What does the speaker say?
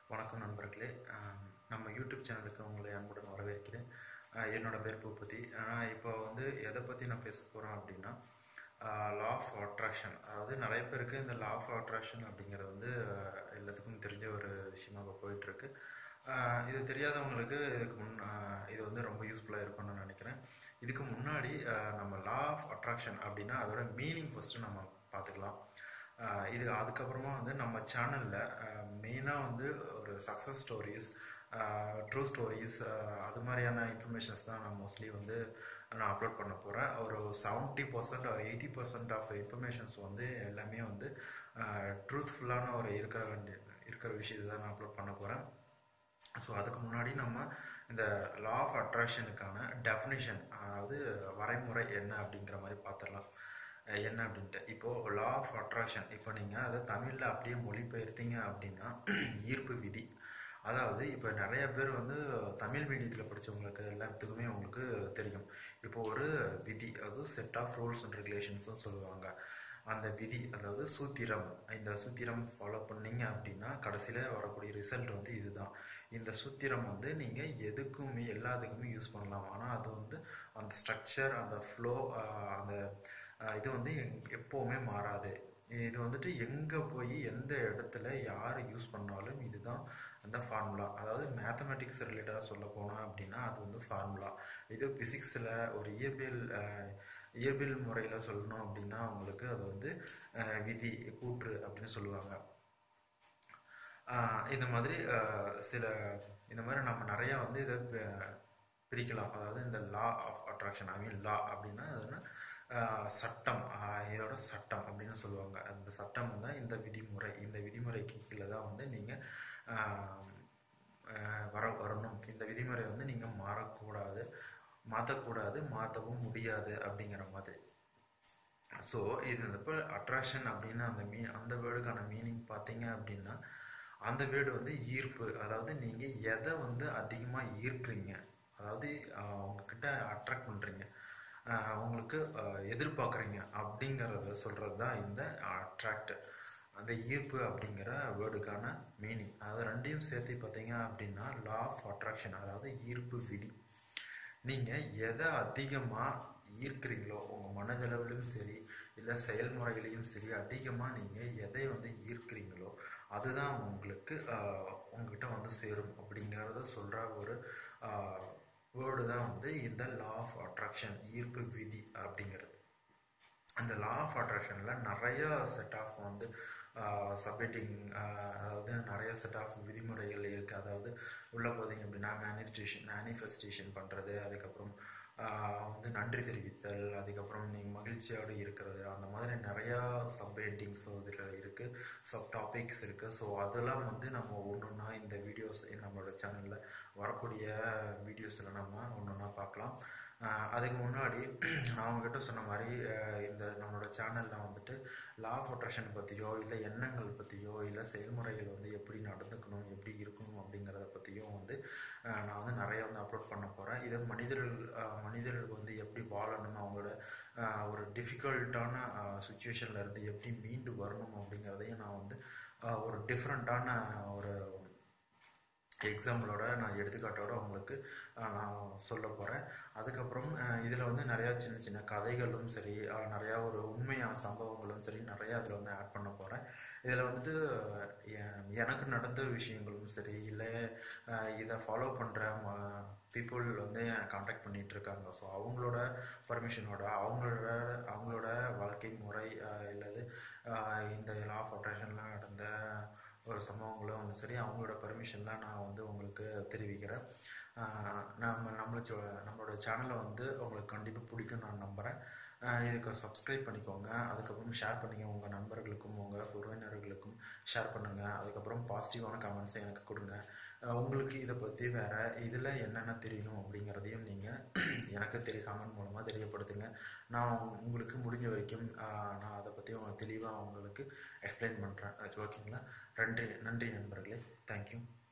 வணக்கம் நண்பர்களே ஆம், நம்ம யூடியூப் சேனலுக்கு உங்களை அன்புடன் வரவேற்கிறேன் ஆஹ் என்னோட பேர் பூபதி ஆனால் இப்போ வந்து எதை பற்றி நான் பேச போகிறேன் அப்படின்னா லா ஆஃப் அட்ராக்ஷன் அதாவது நிறைய பேருக்கு இந்த லா ஆஃப் அட்ராக்ஷன் அப்படிங்கிறது வந்து ஆஹ் எல்லாத்துக்கும் தெரிஞ்ச ஒரு விஷயமா இப்போ போயிட்டுருக்கு இது தெரியாதவங்களுக்கு இதுக்கு முன் ஆஹ் இது வந்து ரொம்ப யூஸ்ஃபுல்லாக இருக்கும்னு நான் நினைக்கிறேன் இதுக்கு முன்னாடி ஆஹ் நம்ம லா ஆஃப் அட்ராக்ஷன் அப்படின்னா அதோட மீனிங் ஃபஸ்ட்டு நம்ம பார்த்துக்கலாம் ஆஹ் இது அதுக்கப்புறமா வந்து நம்ம சேனலில் மெயினாக வந்து ஒரு சக்ஸஸ் ஸ்டோரிஸ் ட்ரூ ஸ்டோரிஸ் அது மாதிரியான இன்ஃபர்மேஷன்ஸ் தான் நான் மோஸ்ட்லி வந்து நான் அப்லோட் பண்ண போகிறேன் ஒரு செவன்ட்டி பர்சன்ட் ஒரு எயிட்டி பர்சன்ட் ஆஃப் இன்ஃபர்மேஷன்ஸ் வந்து எல்லாமே வந்து ட்ரூத்ஃபுல்லான ஒரு இருக்கிற வேண்டிய இருக்கிற விஷயத்தை தான் நான் அப்லோட் பண்ண போகிறேன் ஸோ அதுக்கு முன்னாடி நம்ம இந்த லா ஆஃப் அட்ராக்ஷனுக்கான டெஃபினிஷன் அதாவது வரைமுறை என்ன அப்படிங்கிற மாதிரி பார்த்துடலாம் அஹ் என்ன அப்படின்ட்டு இப்போது லா ஆஃப் அட்ராக்ஷன் இப்போ நீங்கள் அதை தமிழில் அப்படியே மொழிபெயர்த்தீங்க அப்படின்னா ஈர்ப்பு விதி அதாவது இப்போ நிறைய பேர் வந்து தமிழ் மீடியத்தில் படித்தவங்களுக்கு எல்லாத்துக்குமே உங்களுக்கு தெரியும் இப்போ ஒரு விதி அதாவது செட் ஆஃப் ரூல்ஸ் அண்ட் ரெகுலேஷன்ஸ்னு சொல்லுவாங்க அந்த விதி அதாவது சூத்திரம் இந்த சூத்திரம் ஃபாலோ பண்ணீங்க அப்படின்னா கடைசியில் வரக்கூடிய ரிசல்ட் வந்து இதுதான் இந்த சூத்திரம் வந்து நீங்கள் எதுக்குமே எல்லாத்துக்குமே யூஸ் பண்ணலாம் ஆனால் அது வந்து அந்த ஸ்ட்ரக்சர் அந்த ஃப்ளோ அந்த அஹ், இது வந்து எங்- எப்போவுமே மாறாது இது வந்துட்டு எங்கே போய் எந்த இடத்துல யார் யூஸ் பண்ணாலும் இதுதான் அந்த ஃபார்முலா அதாவது மேத்தமெட்டிக்ஸ் ரிலேட்டடாக சொல்ல போனால் அப்படின்னா அது வந்து ஃபார்முலா இது ஃபிசிக்ஸில் ஒரு இயற்பியல் அஹ், இயற்பியல் முறையில் சொல்லணும் அப்படின்னா அவங்களுக்கு அது வந்து அஹ், விதி கூற்று அப்படின்னு சொல்லுவாங்க ஆஹ் இந்த மாதிரி ஆஹ் சில இந்த மாதிரி நம்ம நிறைய வந்து இதை பி- பிரிக்கலாம் அதாவது இந்த லா ஆஃப் அட்ராக்ஷன் ஐ மீன் லா அப்படின்னா அது என்ன ஆஹ் சட்டம் ஆஹ் இதோட சட்டம் அப்படின்னு சொல்லுவாங்க அந்த சட்டம் தான் இந்த விதிமுறை இந்த விதிமுறைக்கு கீழே தான் வந்து நீங்கள் வர வரணும் இந்த விதிமுறை வந்து நீங்கள் மாறக்கூடாது மாற்றக்கூடாது மாற்றவும் முடியாது அப்படிங்கிற மாதிரி ஸோ இது இப்போ அட்ராக்ஷன் அப்படின்னு அந்த மீ அந்த வேர்டுக்கான மீனிங் பார்த்தீங்க அப்படின்னா அந்த வேர்டு வந்து ஈர்ப்பு அதாவது நீங்கள் எதை வந்து அதிகமாக ஈர்க்கிறீங்க அதாவது ஆஹ், உங்ககிட்ட அட்ராக்ட் பண்ணுறீங்க உங்களுக்கு ஆஹ், எதிர்பார்க்குறீங்க அப்படிங்கிறத சொல்கிறது தான் இந்த அட்ராக்ட் அந்த ஈர்ப்பு அப்படிங்கிற வேர்டுக்கான மீனிங் அதாவது ரெண்டையும் சேர்த்து பார்த்தீங்க அப்படின்னா லா ஆஃப் அட்ராக்ஷன் அதாவது ஈர்ப்பு விதி நீங்கள் எதை அதிகமாக ஈர்க்கிறீங்களோ உங்கள் மனதளவிலும் சரி இல்லை செயல்முறையிலையும் சரி அதிகமாக நீங்கள் எதை வந்து ஈர்க்கிறீங்களோ அதுதான் உங்களுக்கு ஆஹ், உங்ககிட்ட வந்து சேரும் அப்படிங்கிறத சொல்கிற ஒரு வேர்டு தான் வந்து இந்த லா ஆஃப் அட்ராக்ஷன் ஈர்ப்பு விதி அப்படிங்கிறது அந்த லா ஆஃப் அட்ராக்ஷனில் நிறைய செட் ஆஃப் வந்து சப்மிட்டிங் அதாவது நிறைய செட் ஆஃப் விதிமுறைகள் இருக்குது அதாவது உள்ளே போதீங்க அப்படின்னா மேனிஃபெஸ்டேஷன் மேனிஃபெஸ்டேஷன் பண்ணுறது அதுக்கப்புறம் ஆஹ் வந்து நன்றி தெரிவித்தல் அதுக்கப்புறம் நீங்கள் மகிழ்ச்சியோடு இருக்கிறது அந்த மாதிரி நிறையா சப் ஹெட்டிங்ஸ் இதில் இருக்குது சப் டாபிக்ஸ் இருக்குது ஸோ அதெல்லாம் வந்து நம்ம ஒன்று ஒன்றா இந்த வீடியோஸ் நம்மளோட சேனலில் வரக்கூடிய வீடியோஸில் நம்ம ஒன்று ஒன்றா பார்க்கலாம் ஆஹ் அதுக்கு முன்னாடி நான் உங்ககிட்ட சொன்ன மாதிரி ஆஹ் இந்த நம்மளோட சேனலில் வந்துட்டு லா ஆஃப் அட்ராக்ஷன் பற்றியோ இல்லை எண்ணங்கள் பற்றியோ இல்லை செயல்முறைகள் வந்து எப்படி நடந்துக்கணும் எப்படி இருக்கணும் அப்படிங்கிறத பற்றியும் வந்து ஆஹ் நான் வந்து நிறைய வந்து அப்லோட் பண்ண போகிறேன் இதை மனிதர்கள் ஆஹ் மனிதர்களுக்கு வந்து எப்படி வாழணும் அவங்களோட ஆஹ் ஒரு டிஃபிகல்ட்டான சுச்சுவேஷனில் இருந்து எப்படி மீண்டு வரணும் அப்படிங்கிறதையும் நான் வந்து ஆஹ் ஒரு டிஃப்ரெண்ட்டான ஒரு எக்ஸாம்பிளோட நான் எடுத்துக்காட்டோட உங்களுக்கு ஆஹ் நான் சொல்ல போகிறேன் அதுக்கப்புறம் இதில் வந்து நிறையா சின்ன சின்ன கதைகளும் சரி ஆஹ் நிறையா ஒரு உண்மையான சம்பவங்களும் சரி நிறையா அதில் வந்து ஆட் பண்ண போகிறேன் இதில் வந்துட்டு எ- எனக்கு நடந்த விஷயங்களும் சரி இல்லை ஆஹ் இதை ஃபாலோ பண்ணுற பீப்புள் வந்து காண்டாக்ட் பண்ணிட்டு இருக்காங்க ஸோ அவங்களோட பர்மிஷனோட அவங்களோட அவங்களோட வாழ்க்கை முறை ஆஹ் இல்லது ஆஹ் இந்த லா ஆஃப் அட்ராக்ஷன்லாம் நடந்த ஒரு சம்பவங்களும் சரி அவங்களோட பர்மிஷன்லாம் நான் வந்து உங்களுக்கு தெரிவிக்கிறேன் ஆஹ் நம்ம நம்மள சொ- நம்மளோட சேனலை வந்து உங்களுக்கு கண்டிப்பாக பிடிக்கும் நான் நம்புகிறேன் ஆஹ் இதுக்கு சப்ஸ்கிரைப் பண்ணிக்கோங்க அதுக்கப்புறம் ஷேர் பண்ணிங்க உங்கள் நண்பர்களுக்கும் உங்கள் உறவினர்களுக்கும் ஷேர் பண்ணுங்கள் அதுக்கப்புறம் பாசிட்டிவான கமெண்ட்ஸை எனக்கு கொடுங்க ஆஹ் உங்களுக்கு இதை பற்றி வேறு இதில் என்னென்ன தெரியும் அப்படிங்கிறதையும் நீங்கள் எனக்கு தெரிய கமெண்ட் மூலமாக தெரியப்படுத்துங்க நான் உங்க- உங்களுக்கு முடிஞ்ச வரைக்கும் ஆஹ் நான் அதை பற்றி தெளிவாக உங்களுக்கு எக்ஸ்பிளைன் பண்ணுறேன் ஓகேங்களா நன்றி நன்றி நண்பர்களே தேங்க்யூ